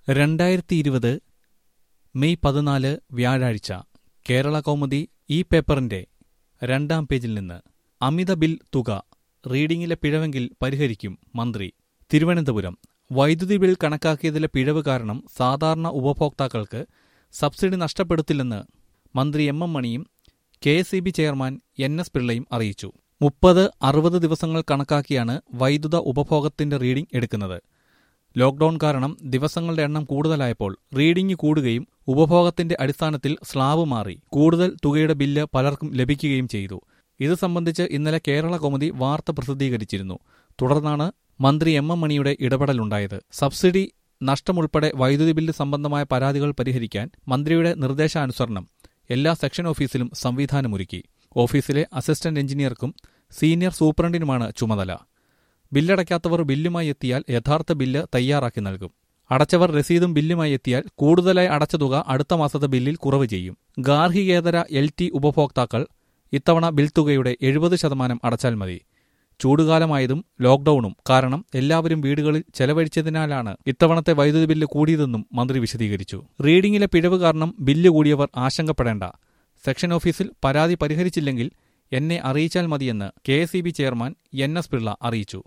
രണ്ടായിരത്തി ഇരുപത് മെയ് പതിനാല് വ്യാഴാഴ്ച കേരള കൗമുദി ഈ പേപ്പറിന്റെ രണ്ടാം പേജിൽ നിന്ന് അമിത ബിൽ തുക റീഡിംഗിലെ പിഴവെങ്കിൽ പരിഹരിക്കും മന്ത്രി തിരുവനന്തപുരം വൈദ്യുതി ബിൽ കണക്കാക്കിയതിലെ പിഴവ് കാരണം സാധാരണ ഉപഭോക്താക്കൾക്ക് സബ്സിഡി നഷ്ടപ്പെടുത്തില്ലെന്ന് മന്ത്രി എം എം മണിയും K S E B chairman N S പിള്ളയും അറിയിച്ചു മുപ്പത് അറുപത് ദിവസങ്ങൾ കണക്കാക്കിയാണ് വൈദ്യുത ഉപഭോഗത്തിന്റെ റീഡിംഗ് എടുക്കുന്നത് ലോക്ഡൌൺ കാരണം ദിവസങ്ങളുടെ എണ്ണം കൂടുതലായപ്പോൾ റീഡിംഗ് കൂടുകയും ഉപഭോഗത്തിന്റെ അടിസ്ഥാനത്തിൽ സ്ലാബ് മാറി കൂടുതൽ തുകയുടെ ബില്ല് പലർക്കും ലഭിക്കുകയും ചെയ്തു ഇത് സംബന്ധിച്ച് ഇന്നലെ കേരള കൗമുദി വാർത്ത പ്രസിദ്ധീകരിച്ചിരുന്നു തുടർന്നാണ് മന്ത്രി എം എം മണിയുടെ ഇടപെടലുണ്ടായത് സബ്സിഡി നഷ്ടമുൾപ്പെടെ വൈദ്യുതി ബില്ല് സംബന്ധമായ പരാതികൾ പരിഹരിക്കാൻ മന്ത്രിയുടെ നിർദ്ദേശാനുസരണം എല്ലാ സെക്ഷൻ ഓഫീസിലും സംവിധാനമൊരുക്കി ഓഫീസിലെ അസിസ്റ്റന്റ് എഞ്ചിനീയർക്കും സീനിയർ സൂപ്രണ്ടിനുമാണ് ചുമതല ബില്ലടയ്ക്കാത്തവർ ബില്ലുമായി എത്തിയാൽ യഥാർത്ഥ ബില്ല് തയ്യാറാക്കി നൽകും അടച്ചവർ രസീതും ബില്ലുമായി എത്തിയാൽ കൂടുതലായി അടച്ച തുക അടുത്ത മാസത്തെ ബില്ലിൽ കുറവ് ചെയ്യും ഗാർഹികേതര എൽ ടി ഉപഭോക്താക്കൾ ഇത്തവണ ബിൽ തുകയുടെ എഴുപത് ശതമാനം അടച്ചാൽ മതി ചൂടുകാലമായതും ലോക്ഡൌണും കാരണം എല്ലാവരും വീടുകളിൽ ചെലവഴിച്ചതിനാലാണ് ഇത്തവണത്തെ വൈദ്യുതി ബില്ല് കൂടിയതെന്നും മന്ത്രി വിശദീകരിച്ചു റീഡിംഗിലെ പിഴവ് കാരണം ബില്ല് കൂടിയവർ ആശങ്കപ്പെടേണ്ട സെക്ഷൻ ഓഫീസിൽ പരാതി പരിഹരിച്ചില്ലെങ്കിൽ എന്നെ അറിയിച്ചാൽ മതിയെന്ന് K chairman N S Pillai അറിയിച്ചു